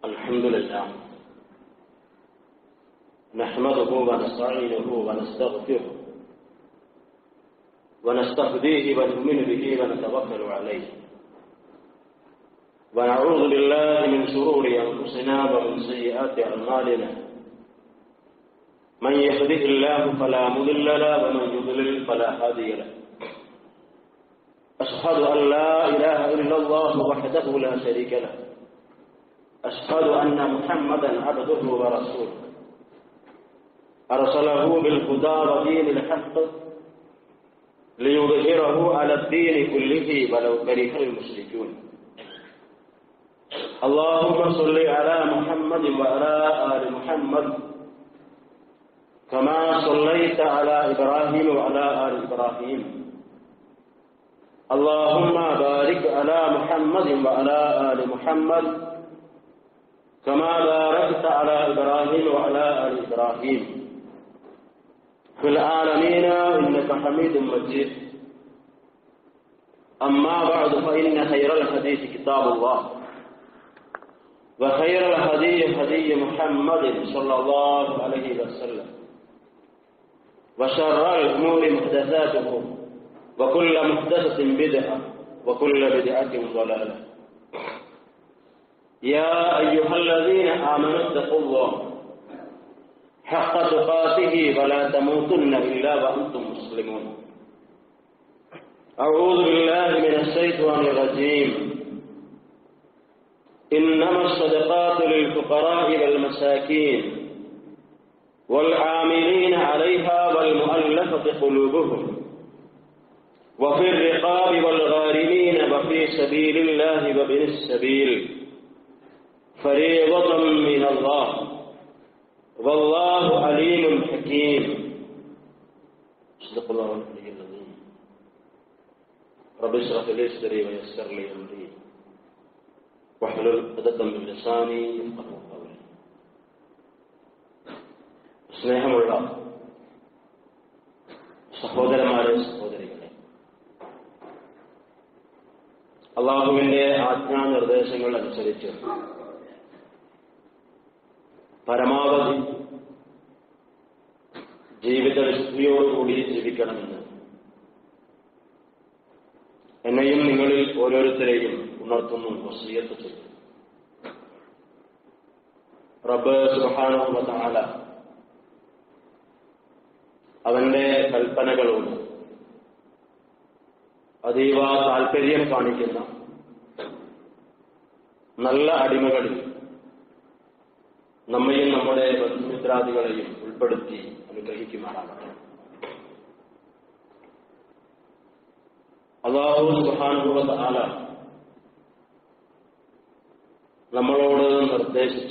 الحمد لله نحمده ونستعينه ونستغفره ونستهديه ونؤمن به ونتوكل عليه ونعوذ بالله من شرور أنفسنا ومن سيئات أعمالنا من يهده الله فلا مضل له ومن يضلل فلا هادي له أشهد أن لا إله إلا الله وحده لا شريك له أشهد أن محمدا عبده ورسوله أرسله بالهدى ودين الحق ليظهره على الدين كله ولو كره المشركون اللهم صل على محمد وعلى آل محمد كما صليت على إبراهيم وعلى آل إبراهيم اللهم بارك على محمد وعلى آل محمد كما باركت على إبراهيم وعلى آل إبراهيم في العالمين إنك حميد مجيد أما بعد فإن خير الحديث كتاب الله وخير الهدي هدي محمد صلى الله عليه وسلم وشر الأمور محدثاتهم وكل محدثة بدعة وكل بدعة ضلالة يا أيها الذين آمنوا اتقوا الله حق تقاته ولا تموتن إلا وأنتم مسلمون أعوذ بالله من الشيطان الرجيم إنما الصدقات للفقراء والمساكين والعاملين عليها والمؤلفة قلوبهم وفي الرقاب والغارمين وفي سبيل الله وابن السبيل فريضة من الله والله عليم حكيم صدق الله العلي العظيم رب اشرح لي صدري ويسر لي امري واحلل عقدة من لساني يفقهوا قولي സ്നേഹമുള്ള സഹോദരന്മാരെ സഹോദരികളെ അള്ളാഹുവിന്റെ ആജ്ഞാനിർദ്ദേശങ്ങൾ അനുസരിച്ച് പരമാവധി ജീവിത വിശുദ്ധിയോടുകൂടി ജീവിക്കണമെന്ന് എന്നെയും നിങ്ങളിൽ ഓരോരുത്തരെയും ഉണർത്തുന്നു വസീയത്ത് ചെയ്തു റബ്ബ് സുഹാനുഭവത്താല അവന്റെ കൽപ്പനകളോട് അതീവ താല്പര്യം കാണിക്കുന്ന നല്ല അടിമകളിൽ നമ്മയും നമ്മുടെ ബന്ധുമിത്രാദികളെയും ഉൾപ്പെടുത്തി അനുഗ്രഹിക്കുമാറാകട്ടെ അള്ളാഹു സുഹാനുഭവ ആല നമ്മളോട് നിർദ്ദേശിച്ച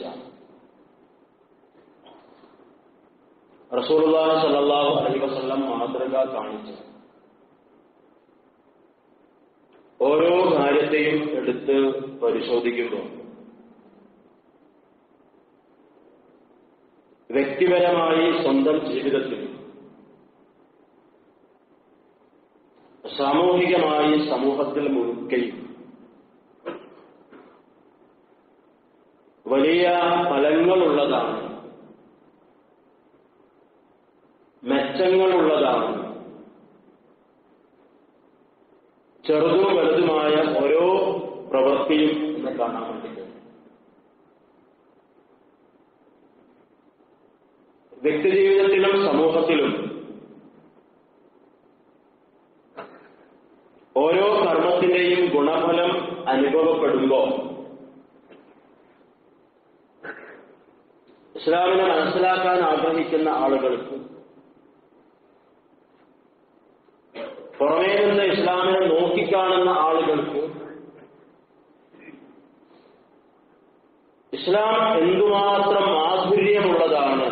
റസൂലുള്ളാഹി സ്വല്ലല്ലാഹു അലൈഹി വസല്ലം മാതൃക കാണിച്ചു ഓരോ കാര്യത്തെയും എടുത്ത് പരിശോധിക്കുമ്പോൾ വ്യക്തിപരമായി സ്വന്തം ജീവിതത്തിൽ സാമൂഹികമായി സമൂഹത്തിൽ മുഴുക്കയും വലിയ ഫലങ്ങളുള്ളതാണ് മെച്ചങ്ങളുള്ളതാണ് ചെറുതും വലുതുമായ ഓരോ പ്രവൃത്തിയും എന്ന് കാണാൻ വേണ്ടി വ്യക്തിജീവിതത്തിലും സമൂഹത്തിലും ഓരോ കർമ്മത്തിന്റെയും ഗുണഫലം അനുഭവപ്പെടുമ്പോൾ ഇസ്ലാമിനെ മനസ്സിലാക്കാൻ ആഗ്രഹിക്കുന്ന ആളുകൾക്ക് പുറമേ നിന്ന് ഇസ്ലാമിനെ നോക്കിക്കാണുന്ന ആളുകൾക്ക് ഇസ്ലാം എന്തുമാത്രം മാധുര്യമുള്ളതാണ്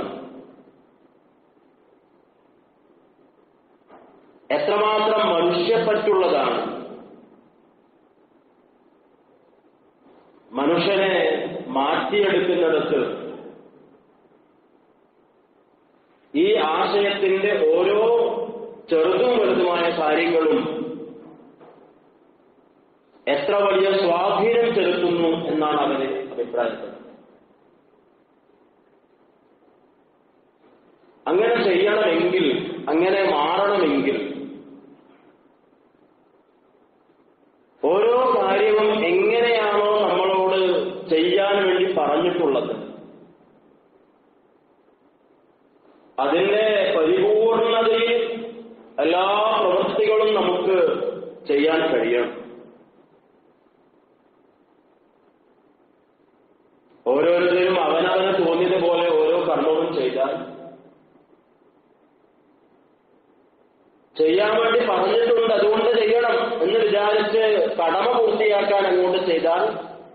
എത്രമാത്രം മനുഷ്യപ്പറ്റുള്ളതാണ് മനുഷ്യനെ മാറ്റിയെടുക്കുന്നിടത്ത് ഈ ആശയത്തിന്റെ ഓരോ ചെറുതും വലുതുമായ കാര്യങ്ങളും എത്ര വലിയ സ്വാധീനം ചെലുത്തുന്നു എന്നാണ് അവര് അഭിപ്രായപ്പെടുന്നത് അങ്ങനെ ചെയ്യണമെങ്കിൽ അങ്ങനെ മാറണമെങ്കിൽ ഓരോ കാര്യവും എങ്ങനെയാണോ നമ്മളോട് ചെയ്യാൻ വേണ്ടി പറഞ്ഞിട്ടുള്ളത് അതിന്റെ പരിപൂർണതയിൽ എല്ലാ പ്രവൃത്തികളും നമുക്ക് ചെയ്യാൻ കഴിയണം ഓരോരുത്തരും അവനവന് തോന്നിയതുപോലെ ഓരോ കർമ്മവും ചെയ്താൽ ചെയ്യാൻ വേണ്ടി പറഞ്ഞിട്ടുണ്ട് അതുകൊണ്ട് ചെയ്യണം എന്ന് വിചാരിച്ച് കടമ പൂർത്തിയാക്കാൻ അങ്ങോട്ട് ചെയ്താൽ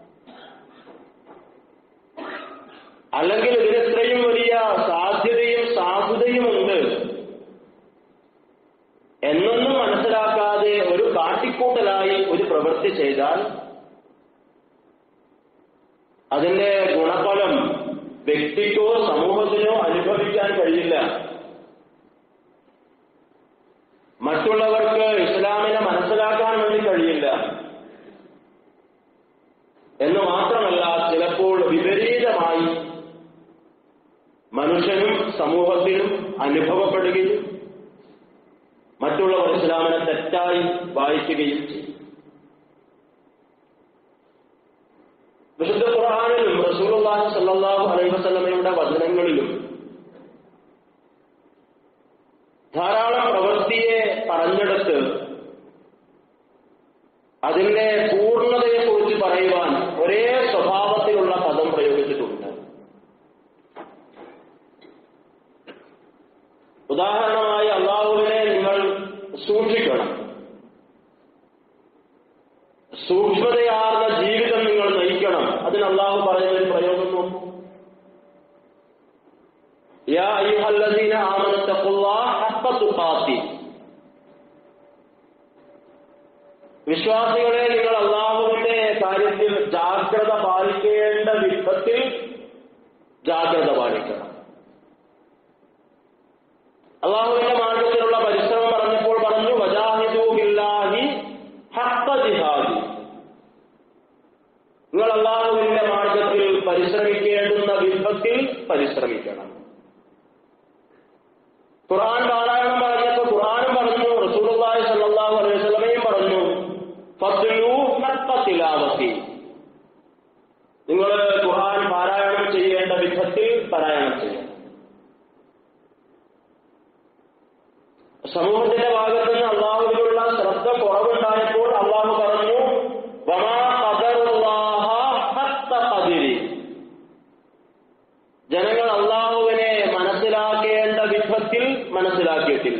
അല്ലെങ്കിൽ ഇതിന് ഇത്രയും വലിയ സാധ്യതയും സാധുതയുമുണ്ട് എന്നൊന്നും മനസ്സിലാക്കാതെ ഒരു കാട്ടിക്കൂട്ടലായി ഒരു പ്രവൃത്തി ചെയ്താൽ അതിന്റെ ഗുണഫലം വ്യക്തിക്കോ സമൂഹത്തിനോ അനുഭവിക്കാൻ കഴിയില്ല മറ്റുള്ളവർക്ക് ഇസ്ലാമിനെ മനസ്സിലാക്കാൻ വേണ്ടി കഴിയില്ല എന്ന് മാത്രമല്ല ചിലപ്പോൾ വിപരീതമായി മനുഷ്യനും സമൂഹത്തിനും അനുഭവപ്പെടുകയും മറ്റുള്ളവർ ഇസ്ലാമിനെ തെറ്റായി വായിക്കുകയും ചെയ്യും വിശുദ്ധ ഖുർആാനിലും റസൂലുള്ളാഹി സ്വല്ലല്ലാഹു അലൈഹി വസല്ലമയുടെ വചനങ്ങളിലും ധാരാളം പ്രവൃത്തിയെ പറഞ്ഞെടുത്ത് അതിന്റെ പൂർണ്ണതയെക്കുറിച്ച് പറയുവാൻ ഒരേ സ്വഭാവത്തിലുള്ള പദം പ്രയോഗിച്ചിട്ടുണ്ട് ഉദാഹരണമായി അള്ളാഹുവിനെ നിങ്ങൾ സൂക്ഷിക്കണം സൂക്ഷ്മതയാർന്ന ജീവിതം നിങ്ങൾ നയിക്കണം അതിന് അള്ളാഹു പറയുന്ന ഒരു പ്രയോഗം നോക്കൂ യാ അയ്യുഹല്ലദീന ആമനു തഖുല്ലാഹ ഹഖ്ക തുഖാത്തി വിശ്വാസികളെ നിങ്ങൾ അള്ളാഹുവിന്റെ കാര്യത്തിൽ ജാഗ്രത പാലിക്കേണ്ട വിധത്തിൽ ജാഗ്രത പാലിക്കണം അള്ളാഹുവിന്റെ മാർഗത്തിലുള്ള പരിശ്രമം പറഞ്ഞപ്പോൾ പറഞ്ഞു വജാഹിദു ബില്ലാഹി ഹഖ്ക ജിഹാദി നിങ്ങൾ അള്ളാഹുവിന്റെ മാർഗത്തിൽ പരിശ്രമിക്കേണ്ടുന്ന വിധത്തിൽ പരിശ്രമിക്കണം ഖുർആൻ പാരായണം പറഞ്ഞപ്പോൾ ഖുർആനും പറഞ്ഞു റസൂലുള്ളാഹി സ്വല്ലല്ലാഹു അലൈഹി വസല്ലമയും പറഞ്ഞു ഫദ്ലു ഹഖ്ക തിലാവത്തി നിങ്ങൾ ഖുർആൻ പാരായണം ചെയ്യേണ്ട വിധത്തിൽ പാരായണം ചെയ്യണം സമൂഹത്തിന്റെ ഭാഗത്ത് നിന്ന് അള്ളാഹുവിനുള്ള ശ്രദ്ധ കുറവുണ്ടായപ്പോൾ അള്ളാഹു പറഞ്ഞു വമാ ഖദറുല്ലാഹ ഹഖ്ക ഖദിരി ജനങ്ങൾ അള്ളാഹുവിനെ മനസ്സിലാക്കേണ്ട വിധത്തിൽ മനസ്സിലാക്കിയിട്ടില്ല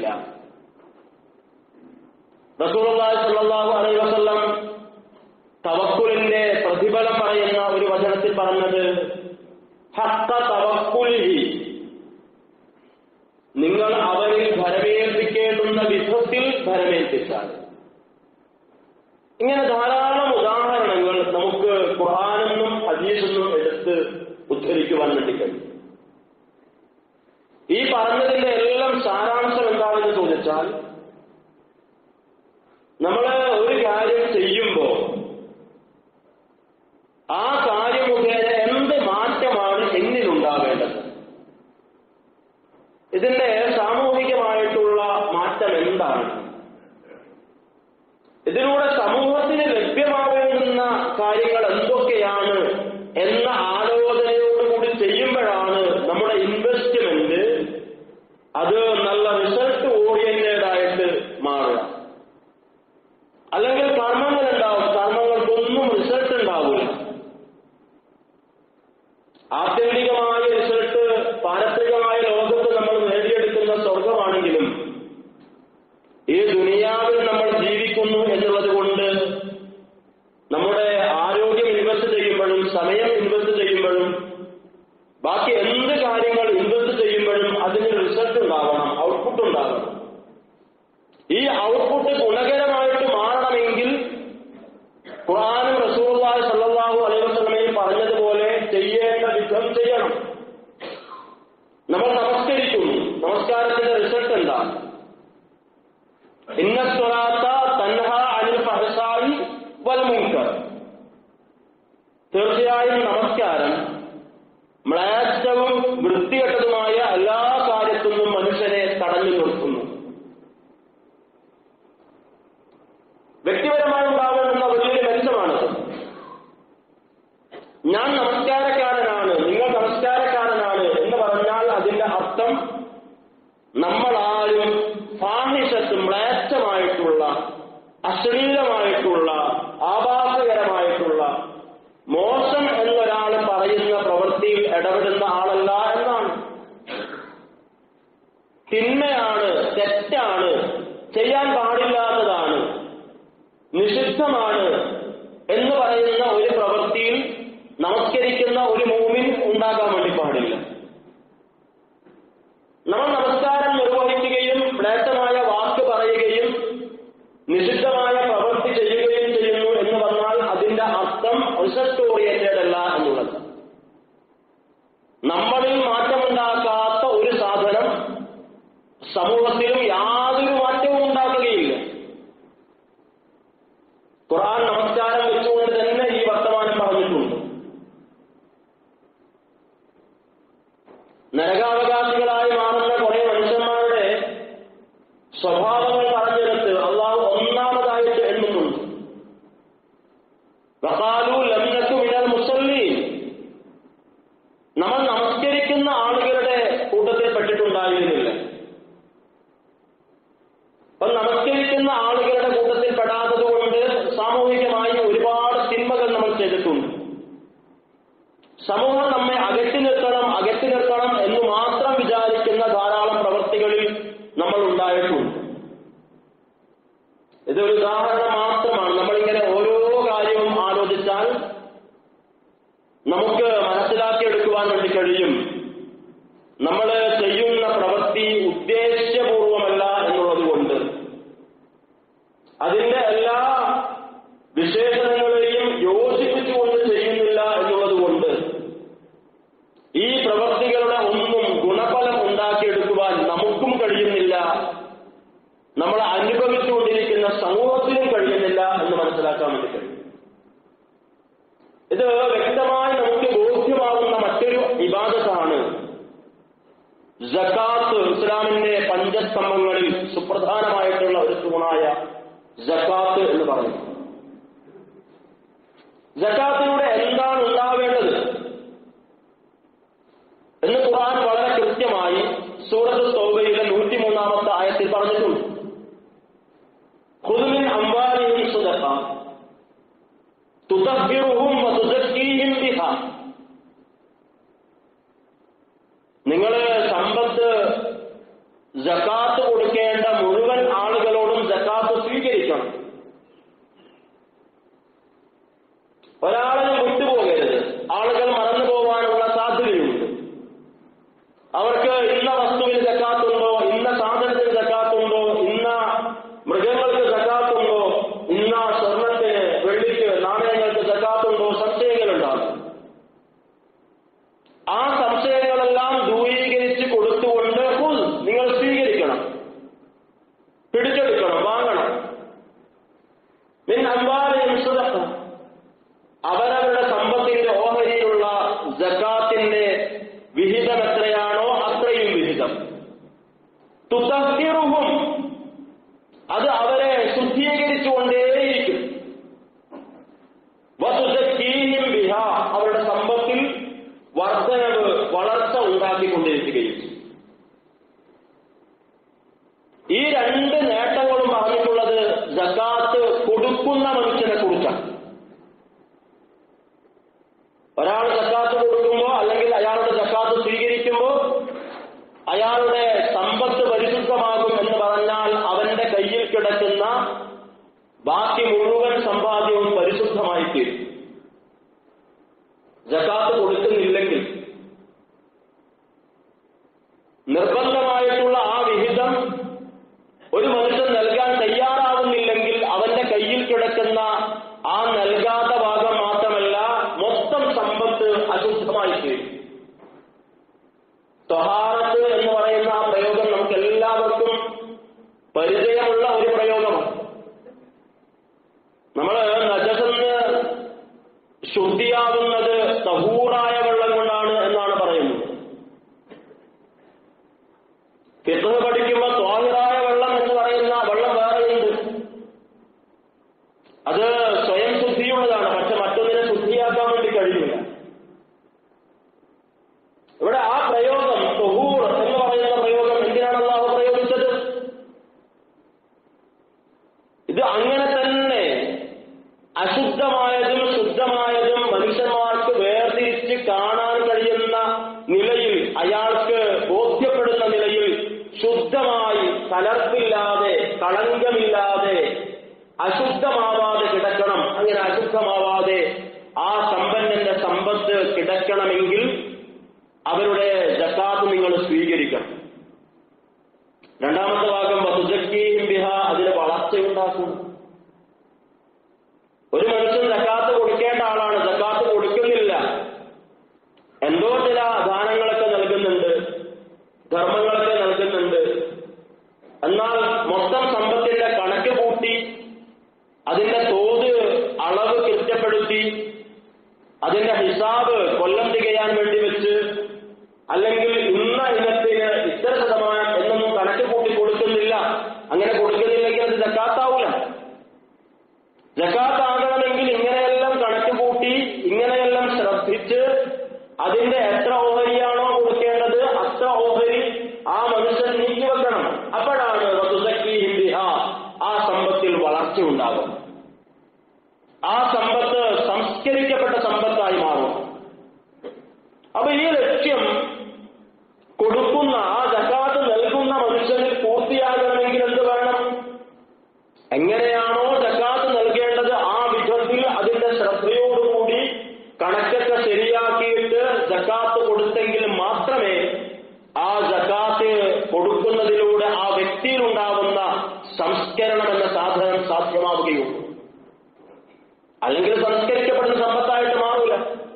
റസൂലുള്ളാഹി സ്വല്ലല്ലാഹു അലൈഹി വസല്ലം തവക്കുലിന്റെ പ്രതിഫലം പറയുന്ന ഒരു വചനത്തിൽ പറഞ്ഞത് ഹക്ക തവക്കുലിഹി നിങ്ങൾ അവരിൽ ഭരമേൽപ്പിക്കേണ്ടുന്ന വിധത്തിൽ ഭരമേൽപ്പിച്ചാൽ ഇങ്ങനെ ധാരാളം ഉദാഹരണങ്ങൾ നമുക്ക് ഖുർആാനെന്നും ഹദീസെന്നും എടുത്ത് ഉദ്ധരിക്കുവാൻ വേണ്ടി കഴിയും ഈ പറഞ്ഞതിന്റെ എല്ലാം സാരാംശം എന്താണെന്ന് ചോദിച്ചാൽ നമ്മൾ ഒരു കാര്യം ചെയ്യുമ്പോൾ ആ കാര്യം മുഖേന എന്ത് മാറ്റമാണ് എന്നിലുണ്ടാവേണ്ടത് ഇതിന്റെ സാമൂഹികമായിട്ടുള്ള മാറ്റം എന്താണ് ഇതിലൂടെ സമൂഹത്തിന് ലഭ്യമാവേണ്ടുന്ന കാര്യങ്ങൾ എന്തൊക്കെയാണ് എന്ന ആലോചനയോടുകൂടി ചെയ്യുമ്പോഴാണ് നമ്മുടെ ഇൻവെസ്റ്റ്മെന്റ് അത് നല്ല റിസൾട്ട് ഓറിയന്റഡ് ആയിട്ട് മാറുക അല്ലെങ്കിൽ കർമ്മങ്ങൾ ഉണ്ടാവും കർമ്മങ്ങൾക്കൊന്നും റിസൾട്ട് ഉണ്ടാവില്ല ആത്യന്തികമായ റിസൾട്ട് പാരത്രികമായ ലോകത്ത് നമ്മൾ നേടിയെടുക്കുന്ന സ്വർഗമാണെങ്കിലും ഈ ദുനിയാവിൽ നമ്മൾ ജീവിക്കുന്നു എന്നുള്ളത് കൊണ്ട് നമ്മുടെ ആരോഗ്യം ഇൻവെസ്റ്റ് ചെയ്യുമ്പോഴും സമയം ഇൻവെസ്റ്റ് ചെയ്യുമ്പോഴും ബാക്കി എന്ത് കാര്യങ്ങൾ ഇൻവെസ്റ്റ് ചെയ്യുമ്പോഴും അതിന് റിസൾട്ട് ഉണ്ടാവണം ഔട്ട്പുട്ട് ഉണ്ടാവണം ഈ ഔട്ട്പുട്ട് ഗുണകരമായിട്ട് മാറണമെങ്കിൽ ഖുർആാനും റസൂലുള്ളാഹി സ്വല്ലല്ലാഹു അലൈഹി വസല്ലമയും പറഞ്ഞതുപോലെ ചെയ്യേണ്ട വിധം ചെയ്യണം നമ്മൾ നമസ്കരിക്കുന്നു നമസ്കാരത്തിന്റെ റിസൾട്ട് എന്താണ് ഇന്ന സ്വലാത്ത തൻഹ അനിൽ ഫഹസായി വൽ മുൻകർ തീർച്ചയായും നമസ്കാരം മ്ലേച്ഛവും വൃത്തികെട്ടതുമായ എല്ലാ കാര്യത്തിൽ അശ്ലീലമായിട്ടുള്ള ആഭാസകരമായിട്ടുള്ള മോശം എന്നൊരാൾ പറയുന്ന പ്രവൃത്തിയിൽ ഇടപെടുന്ന ആളല്ല എന്നാണ് തിന്മയാണ് തെറ്റാണ് ചെയ്യാൻ പാടില്ലാത്തതാണ് നിഷിദ്ധമാണ് എന്ന് പറയുന്ന ഒരു പ്രവൃത്തിയിൽ നമസ്കരിക്കുന്ന ഒരു മൂമിൻ ഉണ്ടാകാൻ വേണ്ടി പാടില്ല നമ്മൾ നമസ്കാരം നിർവഹിക്കുകയും മ്ലേച്ഛമായ വാക്ക് പറയുകയും നിഷിദ്ധമായ പ്രവൃത്തി ചെയ്യുകയും ചെയ്യുന്നു എന്ന് പറഞ്ഞാൽ അതിന്റെ അർത്ഥം റിസൾട്ട് ഓറിയന്റഡ് അല്ല എന്നുള്ളത് നമ്മളിൽ മാറ്റമുണ്ടാക്കാത്ത ഒരു സാധനം സമൂഹത്തിലും യാതൊരു മാറ്റവും ഉണ്ടാക്കുകയില്ല ഖുർആൻ നമസ്കാരം വെച്ചുകൊണ്ട് തന്നെ ഈ വർത്തമാനം പറഞ്ഞിട്ടുണ്ട് നരകാവകാശികളായി മാറുന്ന കുറെ മനുഷ്യന്മാരുടെ സ്വഭാവങ്ങൾ പറഞ്ഞെടുത്ത് അള്ളാഹു ഒന്നാമതായിട്ട് എണ്ണുന്നുണ്ട് വഖാലു ലംനക്കു മിനൽ മുസല്ലീൻ നമ്മൾ നമസ്കരിക്കുന്ന ആളുകളുടെ കൂട്ടത്തിൽ പെട്ടിട്ടുണ്ടായിരുന്നില്ല അപ്പൊ നമസ്കരിക്കുന്ന ആളുകളുടെ കൂട്ടത്തിൽ പെടാത്തത് കൊണ്ട് സാമൂഹികമായി ഒരുപാട് തിന്മകൾ നമ്മൾ ചെയ്തിട്ടുണ്ട് സമൂഹം നമ്മെ അകറ്റി നിർത്തണം അകറ്റി നിർത്തണം എന്ന് മാത്രം വിചാരിക്കുന്ന ധാരാളം പ്രവൃത്തികളിൽ നമ്മൾ ഉണ്ടായിട്ടുണ്ട് ഇതൊരു ഉദാഹരണം മാത്രമാണ് നമ്മളിങ്ങനെ ഓരോ കാര്യവും ആലോചിച്ചാൽ നമുക്ക് മനസ്സിലാക്കിയെടുക്കുവാൻ വേണ്ടി കഴിയും നമ്മൾ ചെയ്യുന്ന പ്രവൃത്തി ഉദ്ദേശ്യപൂർവമല്ല എന്നുള്ളത് കൊണ്ട് അതിന്റെ എല്ലാ വിശേഷണങ്ങളെയും യോജിപ്പിച്ചുകൊണ്ട് ചെയ്യുന്നില്ല എന്നുള്ളത് കൊണ്ട് ഈ പ്രവൃത്തികളുടെ ഒന്നും ഗുണഫലം ഉണ്ടാക്കിയെടുക്കുവാൻ നമുക്കും കഴിയുന്നില്ല നമ്മൾ അനുഭവിച്ചുകൊണ്ടിരിക്കുന്ന സമൂഹത്തിനും കഴിയുന്നില്ല എന്ന് മനസ്സിലാക്കാൻ വേണ്ടി കഴിയും ഇത് വ്യക്തമായി നമുക്ക് ബോധ്യമാകുന്ന മറ്റൊരു വിവാദത്താണ് ജക്കാത്ത് ഇസ്ലാമിന്റെ പഞ്ചസ്തംഭങ്ങളിൽ സുപ്രധാനമായിട്ടുള്ള ഒരു തൂണായ ജക്കാത്ത് എന്ന് പറയുന്നു ജക്കാത്തിലൂടെ എന്താണ് ഉണ്ടാവേണ്ടത് എന്ന് ഖുർആൻ വളരെ കൃത്യമായി സൂറത്ത് തൗബയിലെ നൂറ്റിമൂന്നാമത്തെ ആയത്തിൽ പറഞ്ഞിട്ടുണ്ട് ഖുദ്മിൻ അംവാലിഹിം സുദഖ തുതഹ്ഹിറുഹും വതുസക്കീഹിം ബിഹാ നിങ്ങൾ സമ്പത്ത് ജക്കാത്ത് കൊടുക്കേണ്ട മുഴുവൻ ആളുകളോടും ജക്കാത്ത് സ്വീകരിക്കണം ഒരാളെ വിട്ടുപോകരുത് ആളുകൾ മറന്നു പോകാനുള്ള സാധ്യതയുണ്ട് അവർക്ക് ഇന്ന വസ്തുവിന് ജക്കാത്തുണ്ടോ ഇന്ന സാധനത്തിന് ജക്കാത്തുണ്ടോ ഇന്ന മൃഗങ്ങൾക്ക് ജക്കാത്തുണ്ടോ ഇന്ന സ്വർണത്തിന് വെള്ളിക്ക് നാണയങ്ങൾക്ക് ജക്കാത്തുണ്ടോ സംശയങ്ങളുണ്ടാകും ആ സംശയങ്ങളെല്ലാം ദൂരീകരിച്ച് കൊടുത്തുകൊണ്ട് "ഖുദ്", നിങ്ങൾ സ്വീകരിക്കണം പിടിച്ചെടുക്കണം വാങ്ങണം മിൻ അംവാലിഹിം സദഖ അവരവരുടെ സമ്പത്തിന്റെ ഓഹരിയിലുള്ള ജക്കാത്തിന്റെ വിഹിതം എത്രയാണോ അത്രയും വിഹിതം തുതഹിറുഹും അത് അവരെ ശുദ്ധീകരിച്ചുകൊണ്ടേയിരിക്കും വസുസക്കീഹിം ബിഹ അവരുടെ സമ്പത്തിൽ വർധനവ് വളർച്ച ഉണ്ടാക്കിക്കൊണ്ടിരിക്കുകയും ചെയ്യും. ഈ രണ്ട് നേട്ടങ്ങളും പറഞ്ഞിട്ടുള്ളത് ജക്കാത്ത് കൊടുക്കുന്ന മനുഷ്യനെ കുറിച്ചാണ് ഒരാൾ ജക്കാത്ത് കൊടുക്കുമ്പോൾ അല്ലെങ്കിൽ അയാളുടെ ജക്കാത്ത് സ്വീകരിക്കുമ്പോൾ അയാളുടെ സമ്പത്ത് പരിശുദ്ധമാകും എന്ന് പറഞ്ഞാൽ അവന്റെ കയ്യിൽ കിടക്കുന്ന ബാക്കി മുഴുവൻ സമ്പാദ്യവും പരിശുദ്ധമായി തീരും ജക്കാത്ത് കൊടുക്കുന്നില്ലെങ്കിൽ നിർബന്ധമായിട്ടുള്ള ആ വിഹിതം ഒരു മനുഷ്യൻ നൽകാൻ തയ്യാറാവുന്നില്ലെങ്കിൽ അവന്റെ കയ്യിൽ കിടക്കുന്ന ആ നൽകാത്ത ഭാഗം മാത്രമല്ല മൊത്തം സമ്പത്ത് അശുദ്ധമായി തീരും ത്വഹാറത്ത് എന്ന് പറയുന്ന ആ പ്രയോഗം നമുക്ക് എല്ലാവർക്കും പരിചയമുള്ള ഒരു പ്രയോഗമാണ് നമ്മൾ നജസെന്ന് ശുദ്ധിയാകുന്നത് തഹൂറായ വെള്ളം കൊണ്ടാണ് എന്നാണ് പറയുന്നത് ഫിഖ് പഠിക്കുമ്പോൾ ത്വാഹിറായ വെള്ളം എന്ന് പറയുന്ന വെള്ളം വേറെയുണ്ട് അത് സ്വയം ശുദ്ധിയുള്ളതാണ് പക്ഷെ മറ്റൊന്നിനെ ശുദ്ധിയാക്കാൻ വേണ്ടി കഴിയില്ല ഇവിടെ ആ പ്രയോഗം തൊഹൂർ എന്ന് പറയുന്ന പ്രയോഗം എന്തിനാണ് അള്ളാഹു പ്രയോഗിച്ചത് ഇത് അങ്ങനെ തന്നെ കലർപ്പില്ലാതെ കളങ്കമില്ലാതെ അശുദ്ധമാവാതെ കിടക്കണം അങ്ങനെ അശുദ്ധമാവാതെ ആ സമ്പന്നന്റെ സമ്പത്ത് കിടക്കണമെങ്കിൽ അവരുടെ ജക്കാത്ത് നിങ്ങൾ സ്വീകരിക്കണം രണ്ടാമത്തെ ഭാഗം വസുജക്കീഹിം ബിഹ അതിന് വളർച്ചയുണ്ടാക്കും ഒരു മനുഷ്യൻ ജക്കാത്ത് കൊടുക്കേണ്ട ആളാണ് ജക്കാത്ത് കൊടുക്കുന്നില്ല എന്തോ ചില ദാനങ്ങളൊക്കെ നൽകുന്നുണ്ട് ധർമ്മങ്ങളൊക്കെ നൽകുന്നുണ്ട് എന്നാൽ മൊത്തം സമ്പത്തിന്റെ കണക്ക് കൂട്ടി അതിന്റെ തോത് അളവ് കൃത്യപ്പെടുത്തി അതിന്റെ ഹിസാബ് കൊല്ലം തികയാൻ വേണ്ടി വെച്ച് അല്ലെങ്കിൽ ഇന്ന ഇനത്തിന് ഇത്ര ശതമാനം എന്നൊന്നും കണക്ക് കൂട്ടി കൊടുക്കുന്നില്ല അങ്ങനെ കൊടുക്കുന്നില്ലെങ്കിൽ അത് ജക്കാത്താവൂല ജക്കാത്താകണമെങ്കിൽ ഇങ്ങനെയെല്ലാം കണക്ക് കൂട്ടി ഇങ്ങനെയെല്ലാം ശ്രദ്ധിച്ച് അതിന്റെ എത്ര ഓഹരിയാണോ കൊടുക്കേണ്ടത് അത്ര ഓഹരി ആ മനുഷ്യൻ നീക്കി വെക്കണം അപ്പോഴാണ് റസുസക്കീഹിം ബിഹ ആ സമ്പത്തിൽ വളർച്ച ഉണ്ടാകും ആ സമ്പത്ത് സംസ്കരിക്കപ്പെട്ട സമ്പത്തായി മാറും അപ്പൊ ഈ ലക്ഷ്യം കൊടുക്കുന്ന ആ ജക്കാത്ത് നൽകുന്ന മനുഷ്യന് പൂർത്തിയാകണമെങ്കിൽ എന്ത് വേണം എങ്ങനെയാണോ ജക്കാത്ത് നൽകേണ്ടത് ആ വിധത്തിൽ അതിന്റെ ശ്രദ്ധയോടുകൂടി കണക്കൊക്കെ ശരിയാക്കിയിട്ട് ജക്കാത്ത് കൊടുത്തെങ്കിൽ മാത്രമേ ആ ജക്കാത്ത് കൊടുക്കുന്നതിലൂടെ ആ വ്യക്തിയിലുണ്ടാവുന്ന സംസ്കരണം എന്ന സാധനം സാധ്യമാവുകയുള്ളൂ അല്ലെങ്കിൽ സംസ്കരിക്കപ്പെടുന്ന സമ്പത്തായിട്ട് മാറൂല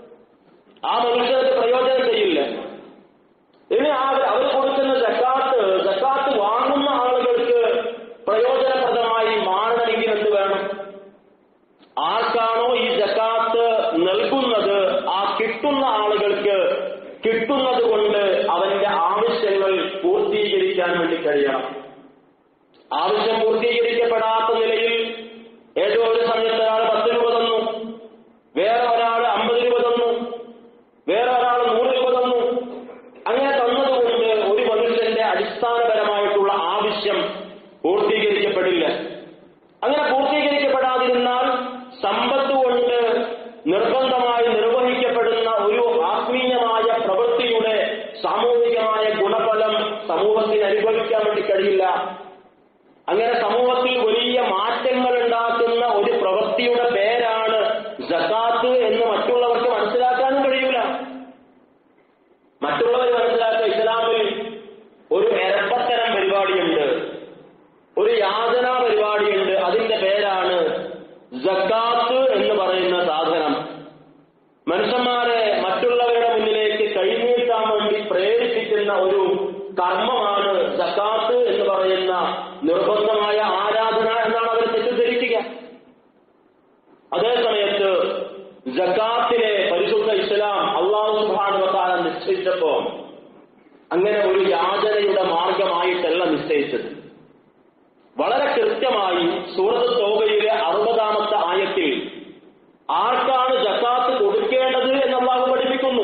ആ മനുഷ്യർക്ക് പ്രയോജനം ചെയ്യില്ല ഇനി ആ അവർ കൊടുക്കുന്ന ജക്കാത്ത് ജക്കാത്ത് വാങ്ങുന്ന ആളുകൾക്ക് പ്രയോജനപ്രദമായി മാറണമെങ്കിൽ എന്ത് വേണം ആർക്കാണോ ഈ ജക്കാത്ത് നൽകുന്നത് ആ കിട്ടുന്ന ആളുകൾക്ക് കിട്ടുന്നത് കൊണ്ട് അവന്റെ ആവശ്യങ്ങൾ പൂർത്തീകരിക്കാൻ വേണ്ടി കഴിയണം ആവശ്യം പൂർത്തീകരിക്കപ്പെടാത്ത നിലയിൽ ഏതോ ഒരു സമയത്ത് ഒരാൾ പത്ത് രൂപ തന്നു വേറെ ഒരാൾ അമ്പത് രൂപ തന്നു വേറെ ഒരാൾ നൂറ് രൂപ തന്നു അങ്ങനെ തന്നതുകൊണ്ട് ഒരു മനുഷ്യന്റെ അടിസ്ഥാനപരമായിട്ടുള്ള ആവശ്യം പൂർത്തീകരിക്കപ്പെടില്ല അങ്ങനെ പൂർത്തീകരിക്കപ്പെടാതിരുന്നാൽ സമ്പത്ത് കൊണ്ട് നിർബന്ധമായി നിർവഹിക്കപ്പെടുന്ന ഒരു ആത്മീയമായ പ്രവൃത്തിയുടെ സാമൂഹികമായ ഗുണഫലം സമൂഹത്തിന് അനുഭവിക്കാൻ വേണ്ടി കഴിയില്ല അങ്ങനെ സമൂഹത്തിൽ വലിയ മാറ്റങ്ങൾ ഉണ്ടാക്കുന്ന ഒരു പ്രവൃത്തിയുടെ പേരാണ് ജക്കാത്ത് എന്ന് മറ്റുള്ളവർക്ക് മനസ്സിലാക്കാനും കഴിയൂല മറ്റുള്ളവർ മനസ്സിലാക്കുക ഇസ്ലാമിൽ ഒരു എരപ്പത്തരം പരിപാടിയുണ്ട് ഒരു യാതനാ പരിപാടിയുണ്ട് അതിന്റെ പേരാണ് ജക്കാത്ത് എന്ന് പറയുന്ന സാധനം മനുഷ്യന്മാരെ മറ്റുള്ളവരുടെ മുന്നിലേക്ക് കൈനീട്ടാൻ വേണ്ടി പ്രേരിപ്പിക്കുന്ന ഒരു കർമ്മമാണ് ജക്കാത്ത് എന്ന് പറയുന്ന നിർബന്ധമായ ആരാധന എന്നാണ് അവർ തെറ്റിദ്ധരിക്കുക അതേ സമയത്ത് ജക്കാത്തിലെ പരിശുദ്ധ ഇസ്ലാം അള്ളാഹു സുബാനുവത്താല നിശ്ചയിച്ചപ്പോ അങ്ങനെ ഒരു യാചനയുടെ മാർഗമായിട്ടല്ല നിശ്ചയിച്ചത് വളരെ കൃത്യമായി സൂറത്ത് തോബയിലെ അറുപതാമത്തെ ആയത്തിൽ ആർക്കാണ് ജക്കാത്ത് കൊടുക്കേണ്ടത് എന്ന് അള്ളാഹു പഠിപ്പിക്കുന്നു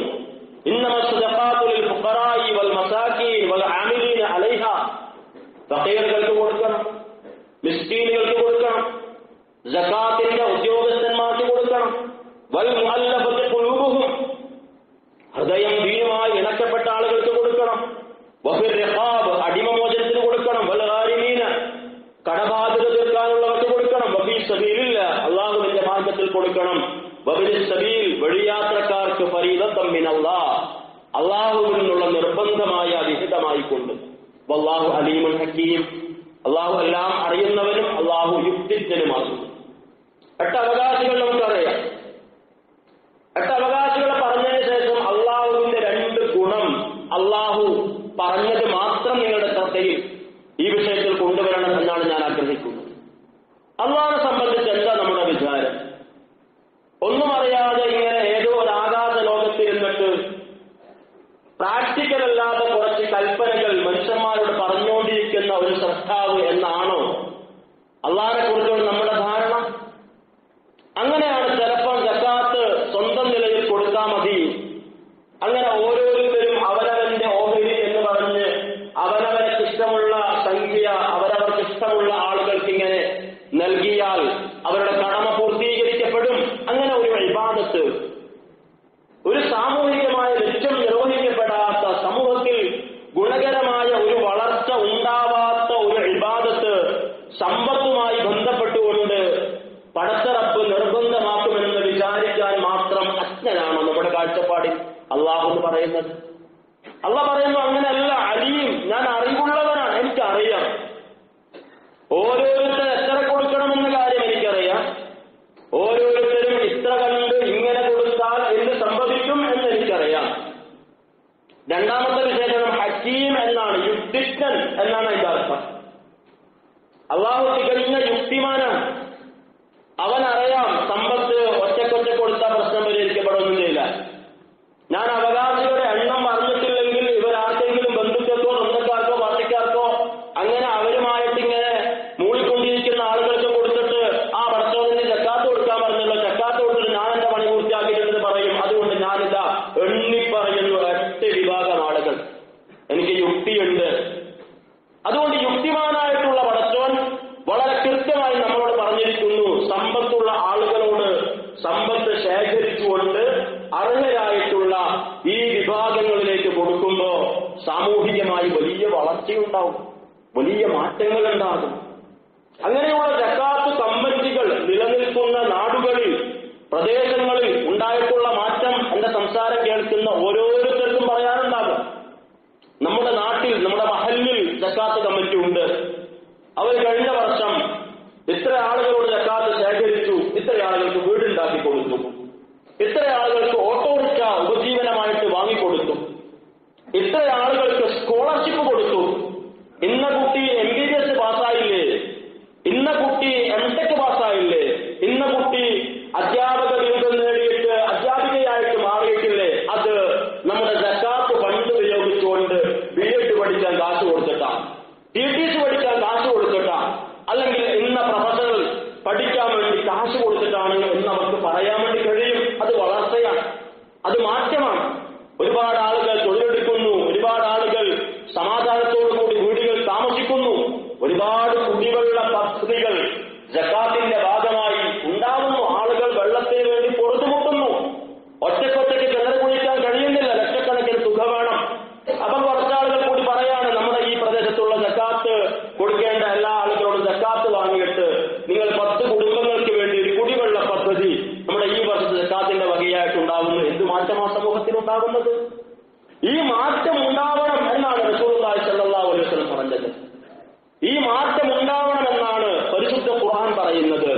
ഫക്കീറുകൾക്ക് കൊടുക്കണം മിസ്കീനുകൾക്ക് കൊടുക്കണം ജക്കാത്തിന്റെ ഉദ്യോഗസ്ഥന്മാർക്ക് കൊടുക്കണം വൽ മുഅല്ലഫത്ത് ഖുലൂബുഹും ഹൃദയം ദീനുമായി ഇണക്കപ്പെട്ട ആളുകൾക്ക് കൊടുക്കണം വഫിർ റിഖാബ് അടിമമോചനത്തിന് കൊടുക്കണം വൽ ഗാരിമീന കടബാധ്യത തീർക്കാനുള്ളവർക്ക് കൊടുക്കണം വഫീ സബീലില്ല അള്ളാഹുവിന്റെ മാർഗത്തിൽ കൊടുക്കണം വബിന് സബീൽ വഴിയാത്രക്കാർക്ക് ഫരീദത്തം മിനല്ലാ അള്ളാഹുവിൽ നിന്നുള്ള നിർബന്ധമായ വിഹിതമായി കൊണ്ട് വല്ലാഹു അലീമുൽ ഹക്കീം അള്ളാഹു എല്ലാം അറിയുന്നവനും അള്ളാഹു യുക്തിജ്ഞനുമാകുന്നു എട്ട് അവകാശികൾ നമുക്കറിയാം എട്ട് അവകാശികളെ പറഞ്ഞതിന് ശേഷം അള്ളാഹുവിന്റെ രണ്ട് ഗുണം അള്ളാഹു പറഞ്ഞത് മാത്രം നിങ്ങളുടെ ശ്രദ്ധയിൽ ഈ വിഷയത്തിൽ കൊണ്ടുവരണം എന്നാണ് ഞാൻ ആഗ്രഹിക്കുന്നത് അള്ളാഹിനെ സംബന്ധിച്ച് എന്താ നമ്മുടെ വിചാരം ഒന്നും അറിയാതെ ഇങ്ങനെ ഏതോ ഒരു ആകാശ ലോകത്തിരുന്നിട്ട് പ്രാക്ടിക്കൽ അല്ലാതെ കുറച്ച് കൽപ്പനകൾ മനുഷ്യന്മാരോട് പറഞ്ഞുകൊണ്ടിരിക്കുന്ന ഒരു സൃഷ്ടാവ് എന്നാണോ അള്ളാഹിനെ കുറിച്ചുള്ള നമ്മുടെ ധാരണ അങ്ങനെയാണ് ചിലപ്പോൾ ജക്കാത്ത് സ്വന്തം നിലയിൽ കൊടുത്താൽ മതി അങ്ങനെ ഓരോരുത്തരും അവനവന്റെ ഓഹരി എന്ന് പറഞ്ഞ് അവനവനക്ക് ഇഷ്ടമുള്ള സംഖ്യ അവരവർക്ക് ഇഷ്ടമുള്ള ആളുകൾക്ക് ഇങ്ങനെ നൽകിയാൽ അവരുടെ കടമ പൂർത്തീകരിക്കപ്പെടും അങ്ങനെ ഒരു വിവാദത്ത് ഒരു സാമൂഹികമായ ലക്ഷ്യം നിർവഹിക്കപ്പെടാത്ത സമൂഹത്തിൽ ഗുണകരമായ ഒരു വളർച്ച ഉണ്ടാവാത്ത ഒരു അജ്ഞനാണോ നമ്മുടെ കാഴ്ചപ്പാടിൽ അള്ളാഹു എന്ന് പറയുന്നത് അള്ള പറയുന്നു അങ്ങനെയല്ല അലിയും ഞാൻ അറിവുള്ളവനാണ് എനിക്കറിയാം ഓരോരുത്തർ എത്ര കൊടുക്കണമെന്ന കാര്യം എനിക്കറിയാം ഓരോരുത്തരും ഇത്ര കണ്ട് ഇങ്ങനെ കൊടുത്താൽ എന്ത് സംഭവിക്കും എന്ന് എനിക്കറിയാം രണ്ടാമത്തെ വിശേഷണം ഹക്കീം എന്നാണ് യുക്തിജ്ഞൻ എന്നാണ് അതിന്റെ അർത്ഥം അള്ളാഹു തികഞ്ഞ യുക്തിമാനാണ് അവനറിയാം സമ്പത്ത് ഒറ്റക്കൊറ്റ കൊടുത്താൽ പ്രശ്നം പരിഹരിക്കപ്പെടുകയൊന്നും ചെയ്യില്ല ഞാൻ അവകാശികളുടെ എണ്ണം പറഞ്ഞിട്ടില്ലെങ്കിൽ ഇവരാർക്കെങ്കിലും ബന്ധുക്കൾക്കോ സ്വന്തക്കാർക്കോ പാർട്ടിക്കാർക്കോ അങ്ങനെ അവരുമായിട്ട് ഇങ്ങനെ മൂളിക്കൊണ്ടിരിക്കുന്ന ആളുകൾക്ക് കൊടുത്തിട്ട് ആ പടച്ചോദിന് ചക്കാത്ത് കൊടുക്കാൻ പറഞ്ഞല്ലോ ചക്കാത്ത് കൊടുത്തിട്ട് ഞാൻ എന്റെ പണി പൂർത്തിയാക്കിയിട്ടുണ്ടെന്ന് പറയും അതുകൊണ്ട് ഞാനിതാ എണ്ണി പറയുന്നു എട്ട് വിഭാഗം ആളുകൾ എനിക്ക് യുക്തിയുണ്ട് അതുകൊണ്ട് യുക്തിമാനായിട്ടുള്ള പടച്ചോൻ വളരെ കൃത്യമായി നമ്മളോട് പറഞ്ഞിരിക്കുന്നു സമ്പത്തുള്ള ആളുകളോട് സമ്പത്ത് ശേഖരിച്ചുകൊണ്ട് അർഹരായിട്ടുള്ള ഈ വിഭാഗങ്ങളിലേക്ക് കൊടുക്കുമ്പോ സാമൂഹികമായി വലിയ വളർച്ചയുണ്ടാവും വലിയ മാറ്റങ്ങൾ ഉണ്ടാകും അങ്ങനെയുള്ള ജക്കാത്ത് കമ്മിറ്റികൾ നിലനിൽക്കുന്ന നാടുകളിൽ പ്രദേശങ്ങളിൽ ഉണ്ടായിട്ടുള്ള മാറ്റം എന്റെ സംസാരം കേൾക്കുന്ന ഓരോരുത്തർക്കും പറയാനുണ്ടാകും നമ്മുടെ നാട്ടിൽ നമ്മുടെ മഹലിൽ ജക്കാത്ത് കമ്മിറ്റി ഉണ്ട് അവർ കഴിഞ്ഞ വർഷം ഇത്ര ആളുകളോട് ജക്കാത്ത് ശേഖരിച്ചു ഇത്ര ആളുകൾക്ക് വീടുണ്ടാക്കി കൊടുത്തു ഇത്ര ആളുകൾക്ക് ഓട്ടോറിക്ഷ ഉപജീവനമായിട്ട് വാങ്ങിക്കൊടുത്തു ഇത്ര ആളുകൾക്ക് സ്കോളർഷിപ്പ് കൊടുത്തു ഇന്ന കുട്ടി എം ബി ബി എസ് പാസ്സായില്ലേ ഇന്ന കുട്ടി എം ടെക് പാസ്സായില്ലേ ഇന്ന കുട്ടി അധ്യാപക ബിരുദം നേടിയിട്ട് അധ്യാപികയായിട്ട് മാറിയിട്ടില്ലേ അത് നമ്മുടെ ജക്കാത്ത് ഫണ്ട് ഉപയോഗിച്ചുകൊണ്ട് ബി എഡ് പഠിക്കാൻ കാശ് കൊടുത്തിട്ടാണ് ടി ടി സി പഠിക്കാൻ കാശ് കൊടുത്തിട്ടാണ് അല്ലെങ്കിൽ ഇന്ന പ്രൊഫഷണൽ പഠിക്കാൻ വേണ്ടി കാശ് കൊടുത്തിട്ടാണ് എന്ന് അവർക്ക് പറയാൻ വേണ്ടി കഴിയും അത് വളർച്ചയാണ് അത് മാറ്റമാണ് ഒരുപാട് ആളുകൾ തൊഴിലെടുക്കുന്നു ഒരുപാട് ആളുകൾ സമാധാനത്തോടുകൂടി വീടുകൾ താമസിക്കുന്നു ഒരുപാട് കുടിവെള്ള പദ്ധതികൾ ജക്കാത്തിന്റെ ഭാഗമായി ഉണ്ടാകുന്നു ആളുകൾ വെള്ളത്തിന് വേണ്ടി പൊറുതുമുട്ടുന്നു ഒറ്റക്കൊറ്റയ്ക്ക് കിണർ കുഴിക്കാൻ കഴിയുന്നില്ല ലക്ഷക്കണക്കിന് തുക വേണം അപ്പം കുറച്ചാളുകൾ കൂടി പറയാണ് നമ്മുടെ ഈ പ്രദേശത്തുള്ള ജക്കാത്ത് കൊടുക്കേണ്ട എല്ലാ ആളുകളോടും ജക്കാത്ത് വാങ്ങിയിട്ട് നിങ്ങൾ പത്ത് കുടുംബങ്ങൾക്ക് വേണ്ടി ഒരു കുടിവെള്ള പദ്ധതി നമ്മുടെ ഈ വർഷത്തെ ജക്കാത്തിന്റെ വകയായിട്ട് ഉണ്ടാകുന്നു എന്ത് മാറ്റമാ സമൂഹത്തിൽ ഉണ്ടാകുന്നത് ഈ മാറ്റം ഉണ്ടാവണം എന്നാണ് റസൂലുള്ളാഹി സ്വല്ലല്ലാഹു അലൈഹി വസല്ലം പറഞ്ഞത് ഈ മാറ്റം ഉണ്ടാവണമെന്നാണ് പരിശുദ്ധ ഖുർആൻ പറയുന്നത്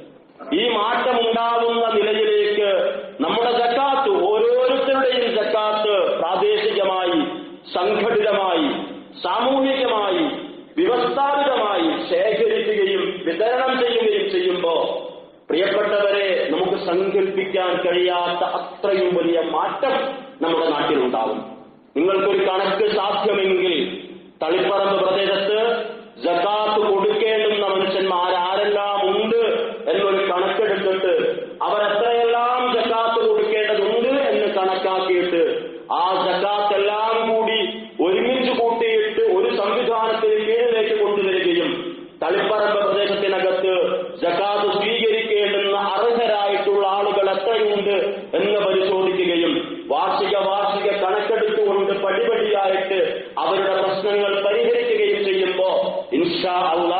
ഈ മാറ്റം ഉണ്ടാവുന്ന നിലയിലേക്ക് നമ്മുടെ ജക്കാത്ത് ഓരോരുത്തരുടെയും ജക്കാത്ത് പ്രാദേശികമായി സംഘടിതമായി സാമൂഹികമായി വ്യവസ്ഥാപിതമായി ശേഖരിക്കുകയും വിതരണം ചെയ്യുകയും ചെയ്യുമ്പോൾ പ്രിയപ്പെട്ടവരെ നമുക്ക് സങ്കല്പിക്കാൻ കഴിയാത്ത അത്രയും വലിയ മാറ്റം നമ്മുടെ നാട്ടിലുണ്ടാവും നിങ്ങൾക്കൊരു കണക്ക് സാധ്യമെങ്കിൽ തളിപ്പറമ്പ് പ്രദേശത്ത് ജക്കാത്ത് കൊടുക്കേണ്ടുന്ന മനുഷ്യന്മാർ ആരെല്ലാം ഉണ്ട് എന്നൊരു കണക്കെടുത്തിട്ട് അവർ എത്രയെല്ലാം ജക്കാത്ത് കൊടുക്കേണ്ടതുണ്ട് എന്ന് കണക്കാക്കിയിട്ട് ആ ജക്കാത്ത് എല്ലാം കൂടി ഒരുമിച്ച് കൂട്ടിയിട്ട് ഒരു സംവിധാനത്തിന് കീഴിലേക്ക് കൊണ്ടുവരികയും തളിപ്പറമ്പ് പ്രദേശത്തിനകത്ത് ജക്കാത്ത് സ്വീകരിക്കേണ്ടുന്ന അർഹരായിട്ടുള്ള ആളുകൾ എത്രയുണ്ട് എന്ന് പരിശോധിക്കുകയും വാർഷിക വാർഷിക കണക്കെടുത്തുകൊണ്ട് പടിപടിയായിട്ട് അവരുടെ പ്രശ്നങ്ങൾ പരിഹരിക്കുകയും ചെയ്യുമ്പോ ഇൻഷാ അള്ളാ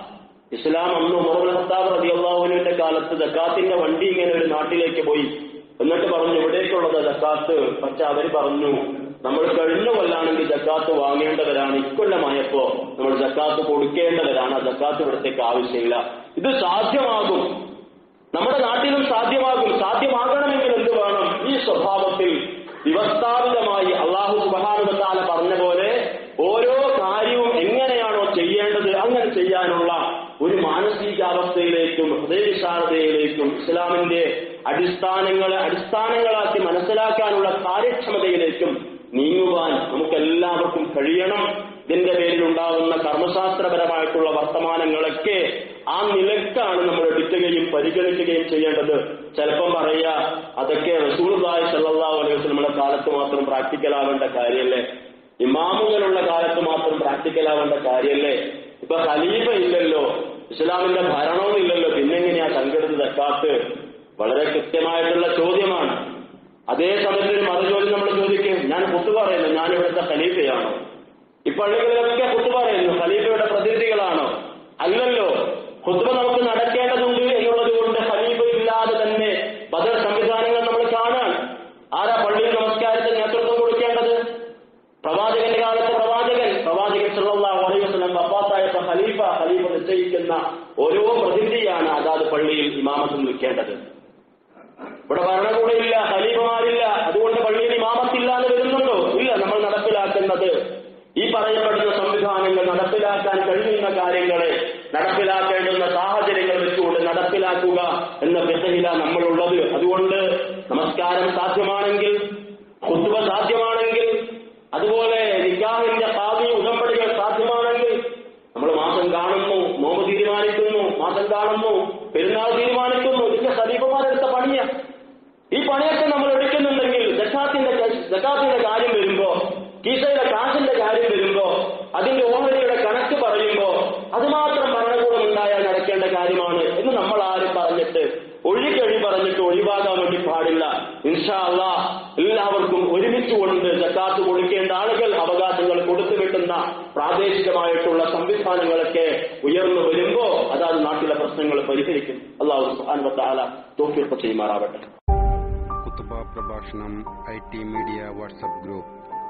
ഇസ്ലാം അന്ന് ഉമർ ഹത്താബ് റബി അള്ളാഹുവിന്റെ കാലത്ത് ജക്കാത്തിന്റെ വണ്ടി ഇങ്ങനെ ഒരു നാട്ടിലേക്ക് പോയി എന്നിട്ട് പറഞ്ഞു ഇവിടേക്കുള്ളത് ജക്കാത്ത് പക്ഷെ അവര് പറഞ്ഞു നമ്മൾ കഴിഞ്ഞ കൊല്ലാണെങ്കിൽ ജക്കാത്ത് വാങ്ങേണ്ടവരാണ് ഇക്കൊല്ലമായപ്പോ നമ്മൾ ജക്കാത്ത് കൊടുക്കേണ്ടവരാണ് ആ ജക്കാത്ത് ഇവിടത്തേക്ക് ആവശ്യമില്ല ഇത് സാധ്യമാകും നമ്മുടെ നാട്ടിലും സാധ്യമാകും സാധ്യമാകണമെങ്കിൽ എന്ത് വേണം ഈ സ്വഭാവത്തിൽ വ്യവസ്ഥാപിതമായി അള്ളാഹു സുബാനുബത്താല പറഞ്ഞ പോലെ ഓരോ കാര്യവും എങ്ങനെയാണോ ചെയ്യേണ്ടത് അങ്ങനെ ചെയ്യാനുള്ള ഒരു മാനസികാവസ്ഥയിലേക്കും ഹൃദയവിശാലതയിലേക്കും ഇസ്ലാമിന്റെ അടിസ്ഥാനങ്ങളെ അടിസ്ഥാനങ്ങളാക്കി മനസ്സിലാക്കാനുള്ള കാര്യക്ഷമതയിലേക്കും നീങ്ങുവാൻ നമുക്കെല്ലാവർക്കും കഴിയണം ഇതിന്റെ പേരിൽ ഉണ്ടാകുന്ന കർമ്മശാസ്ത്രപരമായിട്ടുള്ള വർത്തമാനങ്ങളൊക്കെ ആ നിലക്കാണ് നമ്മൾ എടുക്കുകയും പരിഗണിക്കുകയും ചെയ്യേണ്ടത് ചിലപ്പം പറയുക അതൊക്കെ റസൂൽദായ് സല്ലാഹു അലൈഹി വസ്ലമുടെ കാലത്ത് മാത്രം പ്രാക്ടിക്കൽ ആവേണ്ട കാര്യമല്ലേ ഇമാമുകളുള്ള കാലത്ത് മാത്രം പ്രാക്ടിക്കൽ ആവേണ്ട കാര്യമല്ലേ ഇപ്പൊ ഖലീഫ ഇല്ലല്ലോ ഇസ്ലാമിന്റെ ഭരണവും ഇല്ലല്ലോ പിന്നെങ്ങനെയാ സംഘടിത തക്കാത്ത് വളരെ കൃത്യമായിട്ടുള്ള ചോദ്യമാണ് അതേ സമയത്ത് ഒരു മറുചോദ്യം നമ്മൾ ചോദിക്കും ഞാൻ കുത്തു പറയുന്നു ഞാൻ ഇവിടുത്തെ ഖലീഫയാണോ ഈ പള്ളികളിലൊക്കെ കുത്തു പറയുന്നു ഖലീഫയുടെ പ്രതിനിധികളാണോ അല്ലല്ലോ ഖുത്ബ നമുക്ക് നടക്കേണ്ടതുണ്ട് എന്നുള്ളത് കൊണ്ട് ഖലീഫ ഇല്ലാതെ തന്നെ ബദർ സംവിധാനങ്ങൾ നമ്മൾ കാണാൻ കൊടുക്കേണ്ടത് ഇവിടെ ഭരണകൂടമില്ല ഖലീഫമാരില്ല അതുകൊണ്ട് പള്ളിയിൽ ഇമാമത്തില്ല എന്ന് വരുന്നുണ്ടോ ഇല്ല നമ്മൾ നടപ്പിലാക്കുന്നത് ഈ പറയപ്പെടുന്ന സംവിധാനങ്ങൾ നടപ്പിലാക്കാൻ കഴിയുന്ന കാര്യങ്ങളെ നടപ്പിലാക്കേണ്ടുന്ന സാഹചര്യങ്ങൾ വെച്ചുകൊണ്ട് നടപ്പിലാക്കുക എന്ന ബന്ധയില നമ്മളുള്ളത് അതുകൊണ്ട് നമസ്കാരം സാധ്യമാണെങ്കിൽ കുത്തുവ സാധ്യമാണെങ്കിൽ അതുപോലെ നിക്കാഹിന്റെ കാവ്യ ഉടമ്പടികൾ സാധ്യമാണെങ്കിൽ നമ്മൾ മാസം കാണുന്നു നോമ്പ് തീരുമാനിക്കുന്നു മാസം കാണുന്നു പെരുന്നാൾ തീരുമാനിക്കുന്നു ഇതിന്റെ ഖലീഫമാരെടുത്ത പണിയാ ഈ പണിയൊക്കെ നമ്മൾ എടുക്കുന്നുണ്ടെങ്കിൽ ജക്കാത്തിന്റെ ജക്കാത്തിന്റെ കാര്യം വരുമ്പോ കീസയുടെ കാശിന്റെ കാര്യം വരുമ്പോ അതിന്റെ ഓഹരിയുടെ കണക്ക് പറയുമ്പോ അത് മാത്രം ഭരണകൂടം ഉണ്ടായാൽ നടക്കേണ്ട കാര്യമാണ് എന്ന് നമ്മൾ ആരും പറഞ്ഞിട്ട് ഒഴികഴി പറഞ്ഞിട്ട് ഒഴിവാകാൻ വേണ്ടി പാടില്ല ഇൻഷാ അള്ളാ എല്ലാവർക്കും ഒരുമിച്ച് കൊണ്ട് ജക്കാത്ത് കൊടുക്കേണ്ട ആളുകൾ അവകാശങ്ങൾ കൊടുത്തു കിട്ടുന്ന പ്രാദേശികമായിട്ടുള്ള സംവിധാനങ്ങളൊക്കെ ഉയർന്നു വരുമ്പോ അതാത് നാട്ടിലെ പ്രശ്നങ്ങൾ പരിഹരിക്കും അള്ളാഹു സുഹാൻവത്താല തോഫിയൊക്കെ ചെയ്യുമാറാവട്ടെ കുത്തുബ പ്രഭാഷണം I T media WhatsApp group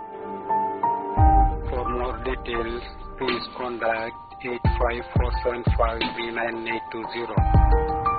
For more details, please contact 854753980.